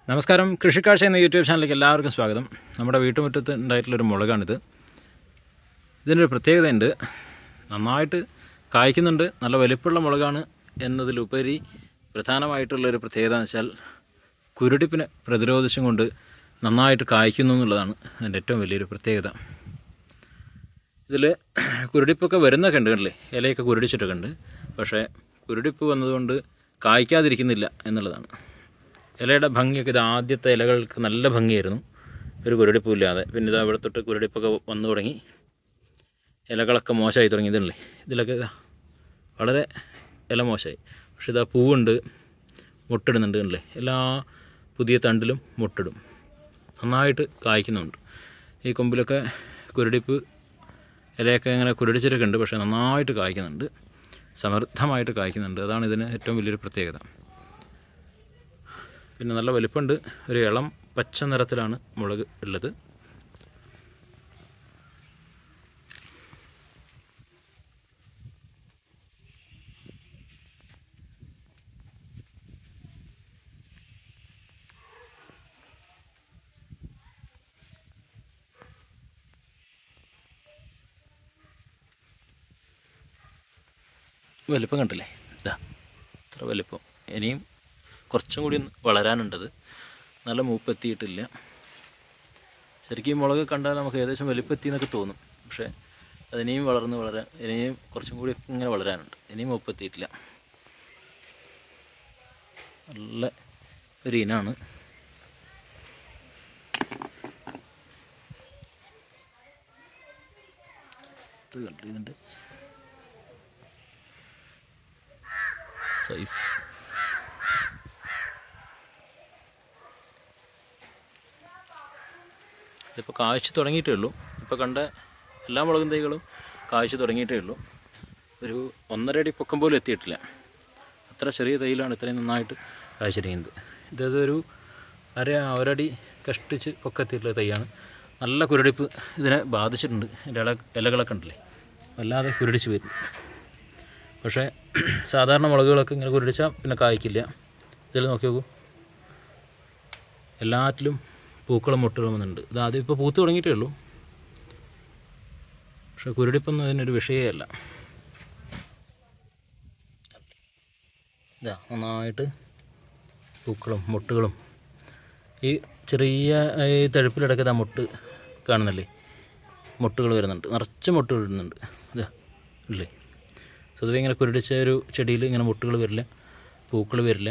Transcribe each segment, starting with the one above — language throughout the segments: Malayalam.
നമസ്കാരം കൃഷിക്കാഴ്ച എന്ന യൂട്യൂബ് ചാനലിലേക്ക് എല്ലാവർക്കും സ്വാഗതം നമ്മുടെ വീട്ടുമുറ്റത്ത് ഉണ്ടായിട്ടുള്ളൊരു മുളകാണിത് ഇതിനൊരു പ്രത്യേകതയുണ്ട് നന്നായിട്ട് കായ്ക്കുന്നുണ്ട് നല്ല വലിപ്പമുള്ള മുളകാണ് എന്നതിലുപരി പ്രധാനമായിട്ടുള്ളൊരു പ്രത്യേകത എന്ന് വെച്ചാൽ കുരുടിപ്പിനെ പ്രതിരോധിച്ചും കൊണ്ട് നന്നായിട്ട് കായ്ക്കുന്നു എന്നുള്ളതാണ് അതിൻ്റെ ഏറ്റവും വലിയൊരു പ്രത്യേകത ഇതിൽ കുരുടിപ്പൊക്കെ വരുന്നൊക്കെ ഉണ്ട് കണ്ടില്ലേ ഇലയൊക്കെ കുരുടിച്ചിട്ടൊക്കെ ഉണ്ട് പക്ഷേ കുരുടിപ്പ് വന്നതുകൊണ്ട് കായ്ക്കാതിരിക്കുന്നില്ല എന്നുള്ളതാണ് ഇലയുടെ ഭംഗിയൊക്കെ ഇത് ആദ്യത്തെ ഇലകൾക്ക് നല്ല ഭംഗിയായിരുന്നു ഒരു കുരുടിപ്പും ഇല്ലാതെ പിന്നെ ഇതാ ഇവിടെ തൊട്ട് കുരുടിപ്പൊക്കെ വന്നു തുടങ്ങി ഇലകളൊക്കെ മോശമായി തുടങ്ങിയതല്ലേ ഇതിലൊക്കെ ഇതാ വളരെ ഇല മോശമായി പക്ഷേ ഇതാ പൂവുണ്ട് മുട്ടിടുന്നുണ്ട് കണ്ടില്ലേ എല്ലാ പുതിയ തണ്ടിലും മുട്ടിടും നന്നായിട്ട് കായ്ക്കുന്നുണ്ട് ഈ കൊമ്പിലൊക്കെ കുരുടിപ്പ് ഇലയൊക്കെ ഇങ്ങനെ കുരുടിച്ചിട്ടൊക്കെ ഉണ്ട് പക്ഷേ നന്നായിട്ട് കായ്ക്കുന്നുണ്ട് സമൃദ്ധമായിട്ട് കായ്ക്കുന്നുണ്ട് അതാണ് ഇതിന് ഏറ്റവും വലിയൊരു പ്രത്യേകത പിന്നെ നല്ല വലിപ്പമുണ്ട് ഒരു ഇളം പച്ച നിറത്തിലാണ് മുളക് ഉള്ളത് വലിപ്പം കണ്ടില്ലേ ഇതാ ഇത്ര വലിപ്പം ഇനിയും കുറച്ചും കൂടി ഒന്ന് വളരാനുണ്ടത് നല്ല മൂപ്പെത്തിയിട്ടില്ല ശരിക്കും ഈ മുളക് കണ്ടാൽ നമുക്ക് ഏകദേശം വലിപ്പെത്തി എന്നൊക്കെ തോന്നും പക്ഷേ അതിനെയും വളർന്ന് വളരാൻ ഇനിയും കുറച്ചും കൂടി ഇങ്ങനെ വളരാനുണ്ട് ഇനിയും മൂപ്പെത്തിയിട്ടില്ല നല്ല ഒരു ഇനാണ് ഇത് കണ്ടിട്ടുണ്ട് സൈസ് ഇതിപ്പോൾ കാഴ്ച തുടങ്ങിയിട്ടേ ഉള്ളൂ ഇപ്പോൾ കണ്ട എല്ലാ മുളകും തൈകളും കാഴ്ച തുടങ്ങിയിട്ടേ ഉള്ളൂ ഒരു ഒന്നര അടി പൊക്കം പോലും എത്തിയിട്ടില്ല അത്ര ചെറിയ തൈയിലാണ് ഇത്രയും നന്നായിട്ട് കാഴ്ചയിരിക്കുന്നത് ഇതൊരു അര ഒരടി കഷ്ടിച്ച് പൊക്കത്തിയിട്ടുള്ള തൈയാണ് നല്ല കുരുടിപ്പ് ഇതിനെ ബാധിച്ചിട്ടുണ്ട് ഇതിൻ്റെ ഇല ഇലകളൊക്കെ ഉണ്ടല്ലേ വല്ലാതെ കുരുടിച്ച് വരും പക്ഷേ സാധാരണ മുളകുകളൊക്കെ ഇങ്ങനെ കുരുടിച്ചാൽ പിന്നെ കായ്ക്കില്ല ഇതിൽ നോക്കി നോക്കൂ എല്ലാറ്റിലും പൂക്കളും മുട്ടുകളും വന്നിട്ടുണ്ട് ഇത് ആദ്യം ഇപ്പോൾ പൂത്ത് തുടങ്ങിയിട്ടേ ഉള്ളൂ പക്ഷെ കുരുടിപ്പൊന്നും അതിനൊരു വിഷയമല്ല ഇതാ നന്നായിട്ട് പൂക്കളും മുട്ടുകളും ഈ ചെറിയ ഈ തഴുപ്പിലിടയ്ക്ക് ഇതാ മുട്ട് കാണുന്നില്ലേ മുട്ടുകൾ വരുന്നുണ്ട് നിറച്ച് മുട്ടുകൾ ഇടുന്നുണ്ട് ഇതാ ഇല്ലേ പൊതുവെ ഇങ്ങനെ കുരുടിച്ച ഒരു ചെടിയിൽ ഇങ്ങനെ മുട്ടുകൾ വരില്ല പൂക്കൾ വരില്ല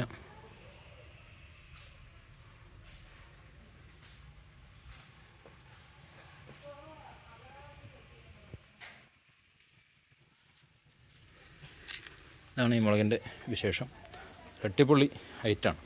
ഇതാണ് ഈ മുളകിൻ്റെ വിശേഷം അടിപൊളി ഹൈറ്റാണ്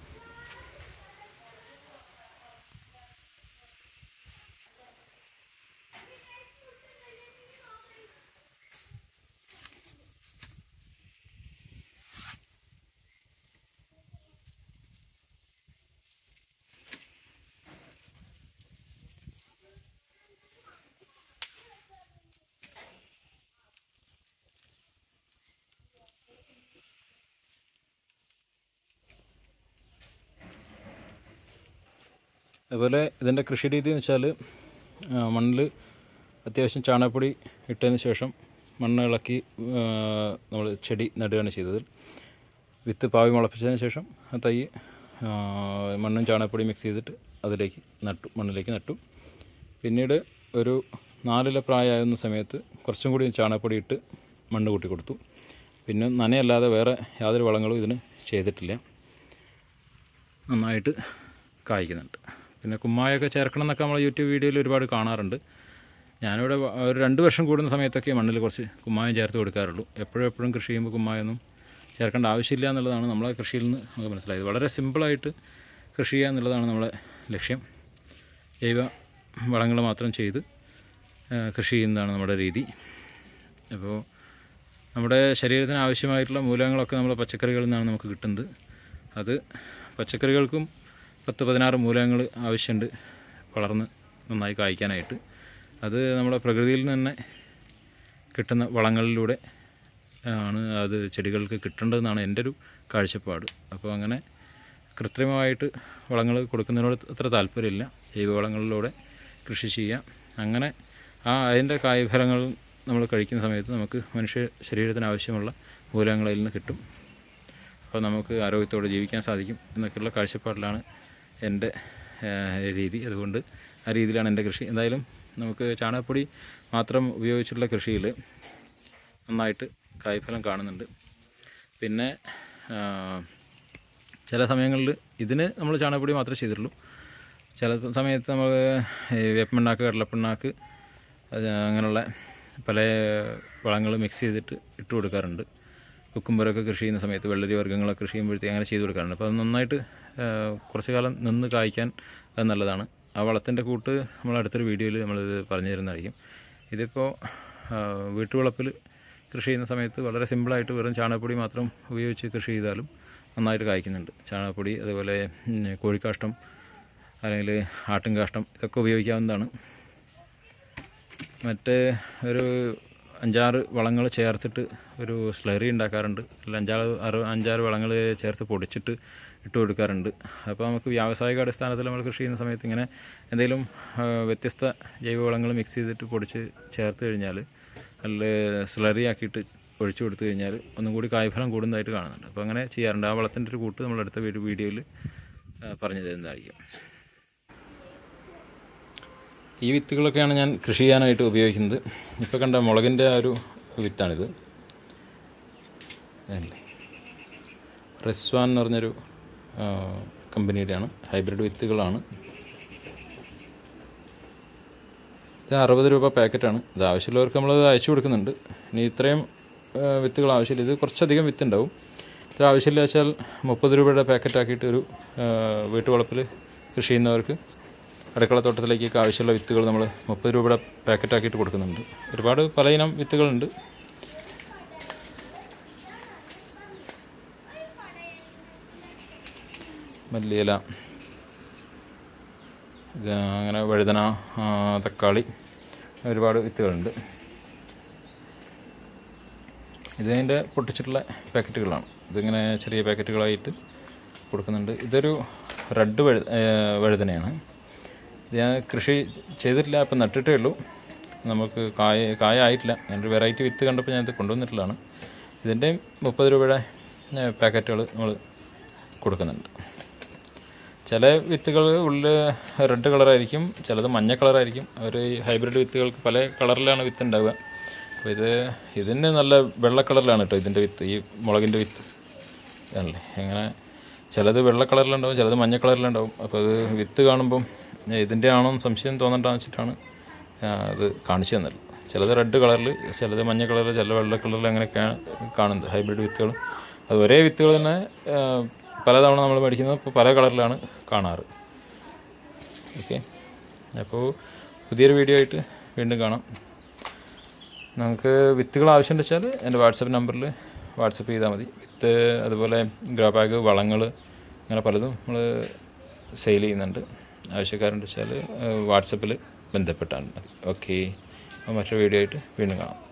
അതുപോലെ ഇതിൻ്റെ കൃഷി രീതി എന്ന് വെച്ചാൽ മണ്ണിൽ അത്യാവശ്യം ചാണകപ്പൊടി ഇട്ടതിന് ശേഷം മണ്ണ് ഇളക്കി നമ്മൾ ചെടി നടുകയാണ് ചെയ്തത് വിത്ത് പാവി മുളപ്പിച്ചതിന് ശേഷം ആ തൈ ആ, മണ്ണും ചാണകപ്പൊടി മിക്സ് ചെയ്തിട്ട് അതിലേക്ക് നട്ടു മണ്ണിലേക്ക് നട്ടു പിന്നീട് ഒരു നാലില പ്രായമാകുന്ന സമയത്ത് കുറച്ചും കൂടി ചാണകപ്പൊടി ഇട്ട് മണ്ണ് കൂട്ടി കൊടുത്തു പിന്നെ നനയല്ലാതെ വേറെ യാതൊരു വളങ്ങളും ഇതിന് ചെയ്തിട്ടില്ല നന്നായിട്ട് കായ്ക്കുന്നുണ്ട് പിന്നെ കുമ്മായൊക്കെ ചേർക്കണം എന്നൊക്കെ നമ്മൾ യൂട്യൂബ് വീഡിയോയിൽ ഒരുപാട് കാണാറുണ്ട് ഞാനിവിടെ വ- ഒരു രണ്ട് വർഷം കൂടുന്ന സമയത്തൊക്കെ മണ്ണിൽ കുറച്ച് കുമ്മായം ചേർത്ത് കൊടുക്കാറുള്ളൂ എപ്പോഴും എപ്പോഴും കൃഷി ചെയ്യുമ്പോൾ കുമ്മായൊന്നും ചേർക്കേണ്ട ആവശ്യമില്ല എന്നുള്ളതാണ് നമ്മളെ കൃഷിയിൽ നിന്ന് നമുക്ക് മനസ്സിലായത് വളരെ സിമ്പിളായിട്ട് കൃഷി ചെയ്യുക എന്നുള്ളതാണ് നമ്മളെ ലക്ഷ്യം ജൈവ വളങ്ങൾ മാത്രം ചെയ്ത് ആ, കൃഷി ചെയ്യുന്നതാണ് നമ്മുടെ രീതി അപ്പോൾ നമ്മുടെ ശരീരത്തിന് ആവശ്യമായിട്ടുള്ള മൂലകങ്ങളൊക്കെ നമ്മൾ പച്ചക്കറികളിൽ നിന്നാണ് നമുക്ക് കിട്ടുന്നത് അത് പച്ചക്കറികൾക്കും പത്ത് പതിനാറ് മൂലകങ്ങൾ ആവശ്യമുണ്ട് വളർന്ന് നന്നായി കായ്ക്കാനായിട്ട് അത് നമ്മുടെ പ്രകൃതിയിൽ നിന്ന് തന്നെ കിട്ടുന്ന വളങ്ങളിലൂടെ ആണ് അത് ചെടികൾക്ക് കിട്ടേണ്ടതെന്നാണ് എൻ്റെ ഒരു കാഴ്ചപ്പാട് അപ്പോൾ അങ്ങനെ കൃത്രിമമായിട്ട് വളങ്ങൾ കൊടുക്കുന്നതിനോട് അത്ര താല്പര്യമില്ല ജൈവവളങ്ങളിലൂടെ കൃഷി ചെയ്യാം അങ്ങനെ ആ അതിൻ്റെ കായ്ഫലങ്ങൾ നമ്മൾ കഴിക്കുന്ന സമയത്ത് നമുക്ക് മനുഷ്യ ശരീരത്തിന് ആവശ്യമുള്ള മൂലകങ്ങൾ അതിൽ നിന്ന് കിട്ടും അപ്പോൾ നമുക്ക് ആരോഗ്യത്തോടെ ജീവിക്കാൻ സാധിക്കും എന്നൊക്കെയുള്ള കാഴ്ചപ്പാടിലാണ് എൻ്റെ ഏഹ്, രീതി അതുകൊണ്ട് ആ രീതിയിലാണ് എൻ്റെ കൃഷി എന്തായാലും നമുക്ക് ചാണകപ്പൊടി മാത്രം ഉപയോഗിച്ചുള്ള കൃഷിയിൽ നന്നായിട്ട് കായ്ഫലം കാണുന്നുണ്ട് പിന്നെ ആ, ചില സമയങ്ങളിൽ ഇതിന് നമ്മൾ ചാണകപ്പൊടി മാത്രമേ ചെയ്തിട്ടുള്ളൂ ചില സമയത്ത് നമ്മൾ ഈ വേപ്പമണ്ണാക്ക് കടലപ്പിണ്ണാക്ക് അത് അങ്ങനെയുള്ള പല വളങ്ങൾ മിക്സ് ചെയ്തിട്ട് ഇട്ട് കൊടുക്കാറുണ്ട് കുക്കുംബറൊക്കെ കൃഷി ചെയ്യുന്ന സമയത്ത് വെള്ളരി വർഗ്ഗങ്ങളൊക്കെ കൃഷി ചെയ്യുമ്പോഴത്തേക്ക് അങ്ങനെ ചെയ്ത് കൊടുക്കാറുണ്ട് അപ്പോൾ അത് നന്നായിട്ട് ആ, കുറച്ച് കാലം നിന്ന് കായ്ക്കാൻ അത് നല്ലതാണ് ആ വളത്തിൻ്റെ കൂട്ട് നമ്മൾ അടുത്തൊരു വീഡിയോയിൽ നമ്മളിത് പറഞ്ഞു തരുന്നതായിരിക്കും ഇതിപ്പോൾ ആ, വീട്ടുവളപ്പിൽ കൃഷി ചെയ്യുന്ന സമയത്ത് വളരെ സിമ്പിളായിട്ട് വെറും ചാണകപ്പൊടി മാത്രം ഉപയോഗിച്ച് കൃഷി ചെയ്താലും നന്നായിട്ട് കായ്ക്കുന്നുണ്ട് ചാണകപ്പൊടി അതുപോലെ ഉം, കോഴിക്കാഷ്ടം അല്ലെങ്കിൽ ആട്ടിൻകാഷ്ടം ഇതൊക്കെ ഉപയോഗിക്കാവുന്നതാണ് മറ്റ് ഒരു അഞ്ചാറ് വളങ്ങൾ ചേർത്തിട്ട് ഒരു സ്ലറി ഉണ്ടാക്കാറുണ്ട് അല്ല അഞ്ചാറ് ആറ് അഞ്ചാറ് വളങ്ങൾ ചേർത്ത് പൊടിച്ചിട്ട് ഇട്ട് കൊടുക്കാറുണ്ട് അപ്പോൾ നമുക്ക് വ്യാവസായിക അടിസ്ഥാനത്തിൽ നമ്മൾ കൃഷി ചെയ്യുന്ന സമയത്ത് ഇങ്ങനെ എന്തെങ്കിലും ആ, വ്യത്യസ്ത ജൈവവളങ്ങൾ മിക്സ് ചെയ്തിട്ട് പൊടിച്ച് ചേർത്ത് കഴിഞ്ഞാൽ നല്ല സ്ലറി ആക്കിയിട്ട് ഒഴിച്ചു കൊടുത്തു കഴിഞ്ഞാൽ ഒന്നും കൂടി കായ്ഫലം കൂടുന്നതായിട്ട് കാണുന്നുണ്ട് അപ്പോൾ അങ്ങനെ ചെയ്യാറുണ്ട് ആ വളത്തിൻ്റെ ഒരു കൂട്ട് നമ്മൾ അടുത്ത വീഡിയോ വീഡിയോയിൽ പറഞ്ഞു തരുന്നതായിരിക്കും ഈ വിത്തുകളൊക്കെയാണ് ഞാൻ കൃഷി ചെയ്യാനായിട്ട് ഉപയോഗിക്കുന്നത് ഇപ്പോൾ കണ്ട മുളകിൻ്റെ ആ ഒരു വിത്താണിത് അല്ലേ റെസ്വാൻ എന്ന് പറഞ്ഞൊരു ആ, കമ്പനിയുടെയാണ് ഹൈബ്രിഡ് വിത്തുകളാണ് ഇത് അറുപത് രൂപ പാക്കറ്റാണ് ഇത് ആവശ്യമുള്ളവർക്ക് നമ്മൾ അയച്ചു കൊടുക്കുന്നുണ്ട് ഇനി ഇത്രയും ആ, വിത്തുകൾ ആവശ്യമില്ല ഇത് കുറച്ചധികം വിത്തുണ്ടാവും ഇത്ര ആവശ്യമില്ല വെച്ചാൽ മുപ്പത് രൂപയുടെ പാക്കറ്റ് ആക്കിയിട്ട് ഒരു ആ, വീട്ടുവളപ്പിൽ കൃഷി ചെയ്യുന്നവർക്ക് അടുക്കളത്തോട്ടത്തിലേക്കൊക്കെ ആവശ്യമുള്ള വിത്തുകൾ നമ്മൾ മുപ്പത് രൂപയുടെ പാക്കറ്റ് ആക്കിയിട്ട് കൊടുക്കുന്നുണ്ട് ഒരുപാട് പല ഇനം വിത്തുകളുണ്ട് മല്ലിയില ഇത് അങ്ങനെ വഴുതന ആ, തക്കാളി ഒരുപാട് വിത്തുകളുണ്ട് ഇതിൻ്റെ പൊട്ടിച്ചിട്ടുള്ള പാക്കറ്റുകളാണ് ഇതിങ്ങനെ ചെറിയ പാക്കറ്റുകളായിട്ട് കൊടുക്കുന്നുണ്ട് ഇതൊരു റെഡ് വഴു ഏ, വഴുതനയാണ് ഇത് ഞാൻ കൃഷി ചെയ്തിട്ടില്ല അപ്പം നട്ടിട്ടേ ഉള്ളൂ നമുക്ക് കായ കായ ആയിട്ടില്ല ഞാനൊരു വെറൈറ്റി വിത്ത് കണ്ടപ്പോൾ ഞാനിത് കൊണ്ടുവന്നിട്ടുള്ളതാണ് ഇതിൻ്റെ മുപ്പത് രൂപയുടെ പാക്കറ്റുകൾ നമ്മൾ കൊടുക്കുന്നുണ്ട് ചില വിത്തുകൾ ഉള്ളിൽ റെഡ് കളറായിരിക്കും ചിലത് മഞ്ഞ കളറായിരിക്കും അവർ ഹൈബ്രിഡ് വിത്തുകൾക്ക് പല കളറിലാണ് വിത്ത് ഉണ്ടാവുക അപ്പോൾ ഇത് ഇതിന് നല്ല വെള്ള കളറിലാണ് കേട്ടോ ഇതിൻ്റെ വിത്ത് ഈ മുളകിൻ്റെ വിത്ത് ആണല്ലേ എങ്ങനെ ചിലത് വെള്ള കളറിലുണ്ടാവും ചിലത് മഞ്ഞ കളറിലുണ്ടാവും അപ്പോൾ അത് വിത്ത് കാണുമ്പം ഇതിൻ്റെ ആണോ എന്ന് സംശയം തോന്നണ്ടെന്ന് വെച്ചിട്ടാണ് ആ, അത് കാണിച്ചു തന്നത് ചിലത് റെഡ് കളറിൽ ചിലത് മഞ്ഞ കളറിൽ ചില വെള്ള കളറിൽ അങ്ങനെയൊക്കെയാണ് കാണുന്നത് ഹൈബ്രിഡ് വിത്തുകൾ അത് ഒരേ വിത്തുകൾ തന്നെ ആ, പലതവണ നമ്മൾ മേടിക്കുന്നത് ഇപ്പോൾ പല കളറിലാണ് കാണാറ് ഓക്കെ അപ്പോൾ പുതിയൊരു വീഡിയോ ആയിട്ട് വീണ്ടും കാണാം നമുക്ക് വിത്തുകൾ ആവശ്യമുണ്ട് വെച്ചാൽ എൻ്റെ വാട്സപ്പ് നമ്പറിൽ വാട്സപ്പ് ചെയ്താൽ മതി വിത്ത് അതുപോലെ ഗ്രോ ബാഗ് വളങ്ങൾ അങ്ങനെ പലതും നമ്മൾ സെയിൽ ചെയ്യുന്നുണ്ട് ആവശ്യക്കാരുണ്ട് വെച്ചാൽ വാട്സപ്പിൽ ബന്ധപ്പെട്ടാൽ മതി ഓക്കെ മറ്റൊരു വീഡിയോ ആയിട്ട് വീണ്ടും കാണാം